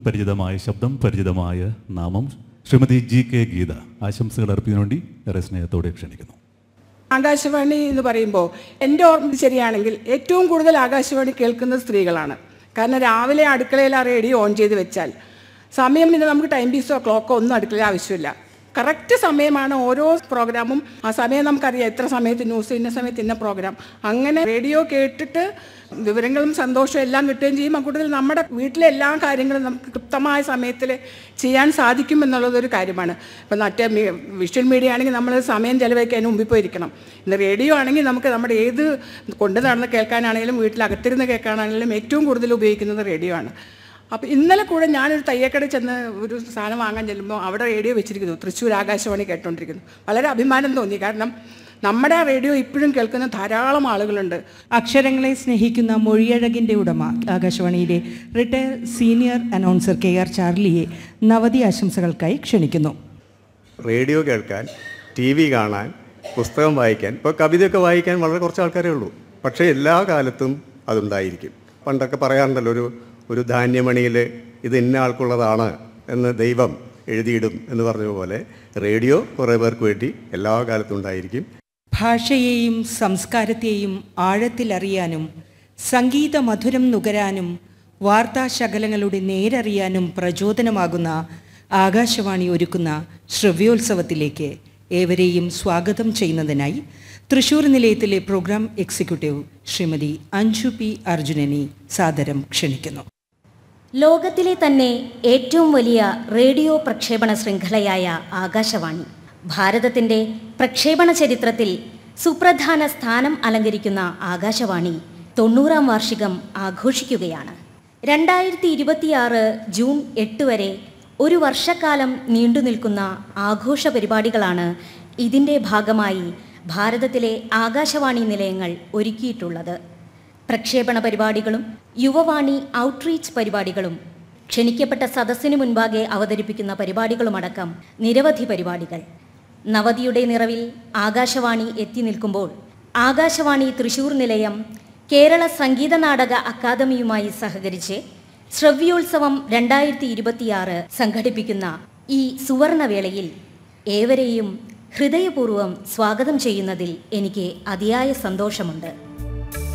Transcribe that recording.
പരിചിതമായ ശബ്ദം പരിചിതമായ നാമം ശ്രീമതി ജി കെ ഗീത ആശംസകൾ അർപ്പിക്കുന്നതിന് വേണ്ടി ഏറെ സ്നേഹത്തോടെ ക്ഷണിക്കുന്നു ആകാശവാണി എന്ന് പറയുമ്പോൾ എൻ്റെ ഓർമ്മ ശരിയാണെങ്കിൽ ഏറ്റവും കൂടുതൽ ആകാശവാണി കേൾക്കുന്നത് സ്ത്രീകളാണ് കാരണം രാവിലെ അടുക്കളയിൽ ആ റേഡിയോ ഓൺ ചെയ്ത് വെച്ചാൽ സമയം പിന്നെ നമുക്ക് ടൈം പീസോ ക്ലോക്കോ ഒന്നും അടുക്കളയിൽ ആവശ്യമില്ല കറക്റ്റ് സമയമാണ് ഓരോ പ്രോഗ്രാമും ആ സമയം നമുക്കറിയാം എത്ര സമയത്ത് ന്യൂസ് ഇന്ന സമയത്ത് ഇന്ന പ്രോഗ്രാം അങ്ങനെ റേഡിയോ കേട്ടിട്ട് വിവരങ്ങളും സന്തോഷവും എല്ലാം കിട്ടുകയും ചെയ്യും അക്കൂട്ടത്തിൽ നമ്മുടെ വീട്ടിലെ എല്ലാ കാര്യങ്ങളും നമുക്ക് കൃത്യമായ സമയത്തിൽ ചെയ്യാൻ സാധിക്കും എന്നുള്ളതൊരു കാര്യമാണ് ഇപ്പം മറ്റേ മീ- വിഷ്വൽ മീഡിയ ആണെങ്കിൽ നമ്മൾ സമയം ചിലവഴിക്കാൻ മുമ്പിൽ പോയിരിക്കണം ഇന്ന് റേഡിയോ ആണെങ്കിൽ നമുക്ക് നമ്മുടെ ഏത് കൊണ്ട് നടന്ന് കേൾക്കാനാണെങ്കിലും വീട്ടിലകത്തിരുന്ന് കേൾക്കാനാണെങ്കിലും ഏറ്റവും കൂടുതൽ ഉപയോഗിക്കുന്നത് റേഡിയോ ആണ് അപ്പോൾ ഇന്നലെ കൂടെ ഞാനൊരു തയ്യക്കട ചെന്ന് ഒരു സാധനം വാങ്ങാൻ ചെല്ലുമ്പോൾ അവിടെ റേഡിയോ വെച്ചിരിക്കുന്നു തൃശ്ശൂർ ആകാശവാണി കേട്ടോണ്ടിരിക്കുന്നു വളരെ അഭിമാനം തോന്നി കാരണം നമ്മുടെ ആ റേഡിയോ ഇപ്പോഴും കേൾക്കുന്ന ധാരാളം ആളുകളുണ്ട് അക്ഷരങ്ങളെ സ്നേഹിക്കുന്ന മൊഴിയഴകിൻ്റെ ഉടമ ആകാശവാണിയിലെ retire senior announcer K R ചാർലിയെ നവതി ആശംസകൾക്കായി ക്ഷണിക്കുന്നു റേഡിയോ കേൾക്കാൻ ടി വി കാണാൻ പുസ്തകം വായിക്കാൻ ഇപ്പോൾ കവിതയൊക്കെ വായിക്കാൻ വളരെ കുറച്ച് ആൾക്കാരേ ഉള്ളൂ പക്ഷേ എല്ലാ കാലത്തും അതുണ്ടായിരിക്കും പണ്ടൊക്കെ പറയാറുണ്ടല്ലോ ഒരു ഒരു ധാന്യമണിയിൽ ഇത് ഇന്ന ആൾക്കുള്ളതാണ് എന്ന് ദൈവം എഴുതിയിടും എന്ന് പറഞ്ഞ പോലെ റേഡിയോ കുറേ പേർക്ക് വേണ്ടി എല്ലാ കാലത്തും ഉണ്ടായിരിക്കും ഭാഷയെയും സംസ്കാരത്തെയും ആഴത്തിലറിയാനും സംഗീത മധുരം നുകരാനും വാർത്താശകലങ്ങളുടെ നേരറിയാനും പ്രചോദനമാകുന്ന ആകാശവാണി ഒരുക്കുന്ന ശ്രവ്യോത്സവത്തിലേക്ക് ഏവരെയും സ്വാഗതം ചെയ്യുന്നതിനായി തൃശൂർ നിലയത്തിലെ programme executive Shrimati Anju P അർജുനനെ സാദരം ക്ഷണിക്കുന്നു ലോകത്തിലെ തന്നെ ഏറ്റവും വലിയ റേഡിയോ പ്രക്ഷേപണ ശൃംഖലയായ ആകാശവാണി ഭാരതത്തിൻ്റെ പ്രക്ഷേപണ ചരിത്രത്തിൽ സുപ്രധാന സ്ഥാനം അലങ്കരിക്കുന്ന ആകാശവാണി തൊണ്ണൂറാം വാർഷികം ആഘോഷിക്കുകയാണ് രണ്ടായിരത്തി ഇരുപത്തിയാറ് ജൂൺ എട്ട് വരെ ഒരു വർഷക്കാലം നീണ്ടു നിൽക്കുന്ന ആഘോഷ പരിപാടികളാണ് ഇതിൻ്റെ ഭാഗമായി ഭാരതത്തിലെ ആകാശവാണി നിലയങ്ങൾ ഒരുക്കിയിട്ടുള്ളത് പ്രക്ഷേപണ പരിപാടികളും യുവവാണി ഔട്ട്റീച്ച് പരിപാടികളും ക്ഷണിക്കപ്പെട്ട സദസ്സിനു മുൻപാകെ അവതരിപ്പിക്കുന്ന പരിപാടികളുമടക്കം നിരവധി പരിപാടികൾ നവതിയുടെ നിറവിൽ ആകാശവാണി എത്തി നിൽക്കുമ്പോൾ ആകാശവാണി തൃശൂർ നിലയം കേരള സംഗീത നാടക അക്കാദമിയുമായി സഹകരിച്ച് ശ്രവ്യോത്സവം രണ്ടായിരത്തി ഇരുപത്തിയാറ് സംഘടിപ്പിക്കുന്ന ഈ സുവർണവേളയിൽ ഏവരെയും ഹൃദയപൂർവ്വം സ്വാഗതം ചെയ്യുന്നതിൽ എനിക്ക് അതിയായ സന്തോഷമുണ്ട്